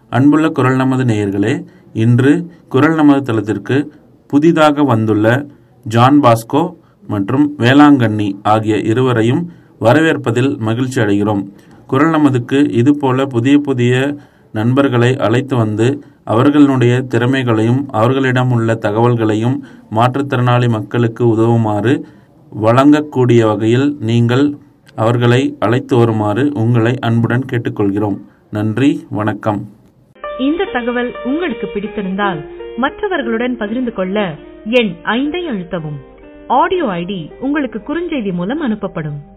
அன்புள்ள குரல் நமது நேயர்களே இன்று குரல் நமது தளத்திற்கு புதிதாக வந்துள்ள ஜான் பாஸ்கோ மற்றும் வேளாங்கண்ணி ஆகிய இருவரையும் வரவேற்பதில் மகிழ்ச்சி அடைகிறோம் குரல் நமதுக்கு இதுபோல புதிய புதிய நண்பர்களை அழைத்து வந்து அவர்களுடைய திறமைகளையும் அவர்களிடம் உள்ள தகவல்களையும் மாற்றுத்திறனாளி மக்களுக்கு உதவுமாறு வழங்கக்கூடிய வகையில் நீங்கள் அவர்களை அழைத்து வருமாறு உங்களை அன்புடன் கேட்டுக்கொள்கிறோம் நன்றி வணக்கம் இந்த தகவல் உங்களுக்கு பிடித்திருந்தால் மற்றவர்களுடன் பகிர்ந்து கொள்ள எண் ஐந்தை அழுத்தவும் ஆடியோ ஐடி உங்களுக்கு குறுஞ்செய்தி மூலம் அனுப்பப்படும்